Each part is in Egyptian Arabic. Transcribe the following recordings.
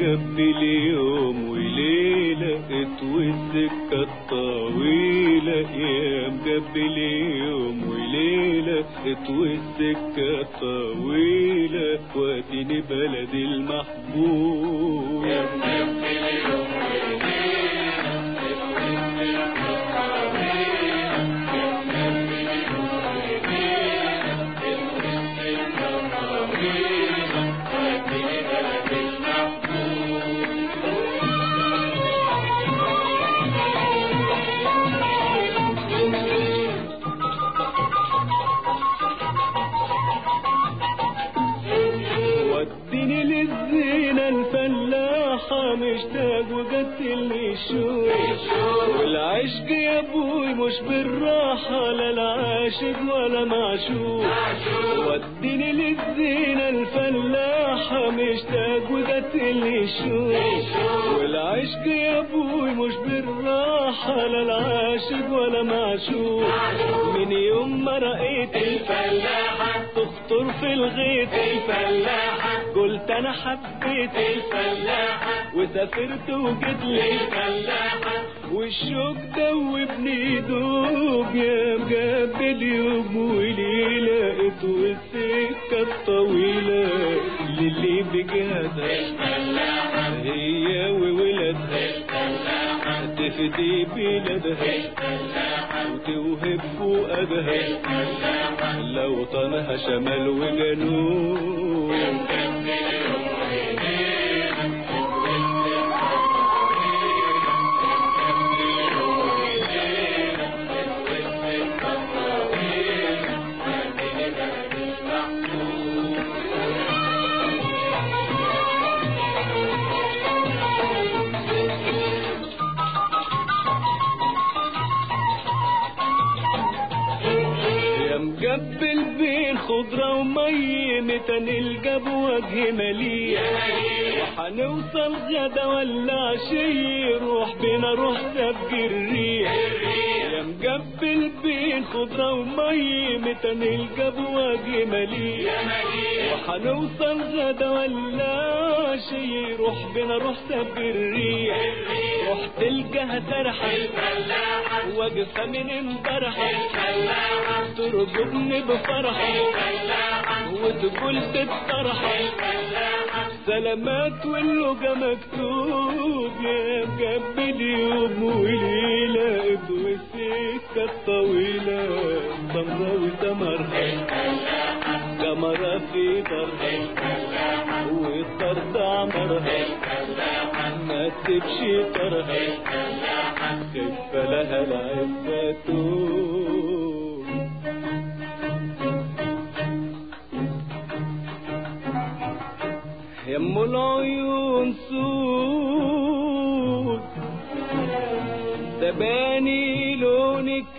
مجبل يوم وليلة اطوي السكة الطويلة يا مجبل يوم وليلة اطوي السكة الطويلة واديني بلدي المحبوب يا مجبل يوم وليلة اطوي السكة الطويلة يا مجبل يوم وليلة اطوي السكة الطويلة واديني بلدي وديني للزينة الفلاحة مشتاق وقتلني الشوق والعشق يا ابوي مش بالراحة لا العاشق ولا معشوق وديني للزينة الفلاحة مشتاق وقتلني الشوق والعشق يا ابوي مش بالراحة لا العاشق ولا معشوق من يوم ما رأيت الفلاحة تخطر في الغيط الفلاحة قلت انا حبيت الفلاحة وسافرت وجيت لي الفلاحة والشوق دوبني دوب يا مقابل يوم وليلة اطوي السكة الطويلة للي بجهدها الفلاحة هي وولادها الفلاحة تفدي بلادها الفلاحة وتوهب فؤادها الفلاحة لو طنها شمال وجنوب يا مقبل بين خضرة ومي متى نلقى بوجه مليح وحنوصل غدا ولا عشي روح بينا روح سبق الريح يا مقبل بين خضرة ومي متى نلقى بوجه مليح وحنوصل غدا ولا عشي روح بينا روح سبق الريح روح تلقاها سرحة واقفة من امبارح ترجبني بفرح وتقول تتفرح سلامات واللقى مكتوب يا مقبل يوم وليلة ابو السكة الطويلة سمرة وسمرها قمرة في درها والطرد عمرها ما تسيبش طرها خف لها العفة يم العيون سود تباني لونك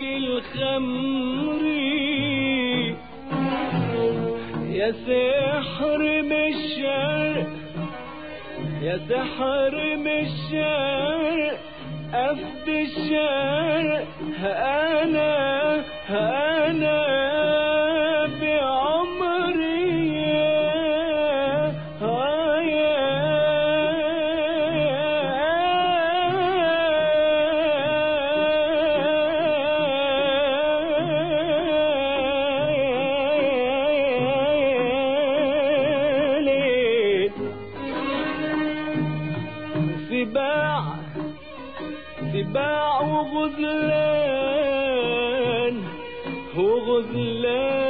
الخمري يا سحر من الشرق يا سحر من الشرق أفد الشرق أنا أنا بعمري سباع سباع وغزلان وغزلان